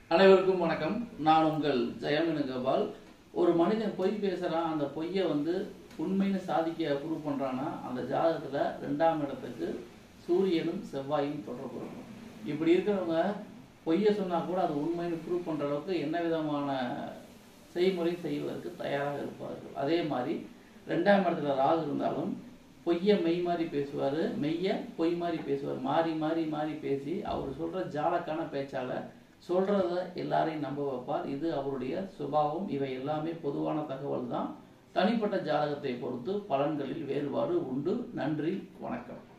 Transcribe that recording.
அனைவருக்கும் வணக்கம் நான் உங்கள் ஜெயமினு கோபால் ஒரு மனிதன் பொய் பேசுறான் அந்த பொய்யை வந்து உண்மைன்னு சாதிக்க ப்ரூவ் பண்றானா அந்த ஜாதகத்துல ரெண்டாம் இடத்துக்கு சூரியனும் செவ்வாயும் தொடர்பு இருக்கும் இப்படி இருக்கிறவங்க பொய்யை சொன்னா கூட அது உண்மைன்னு ப்ரூவ் பண்ற அளவுக்கு என்ன விதமான செய்முறை செய்வதற்கு தயாராக இருப்பார்கள் அதே மாதிரி ரெண்டாம் இடத்துல ராகு இருந்தாலும் பொய்யை மெய் மாதிரி பேசுவார் மெய்ய பொய் மாதிரி பேசுவார் மாறி மாறி மாறி பேசி அவர் சொல்ற ஜாலக்கான பேச்சால சொல்றத எல்லாரையும் நம்ப வைப்பார் இது அவருடைய சுபாவம் இவை எல்லாமே பொதுவான தகவல் தான் தனிப்பட்ட ஜாதகத்தை பொறுத்து பலன்களில் வேறுபாடு உண்டு நன்றி வணக்கம்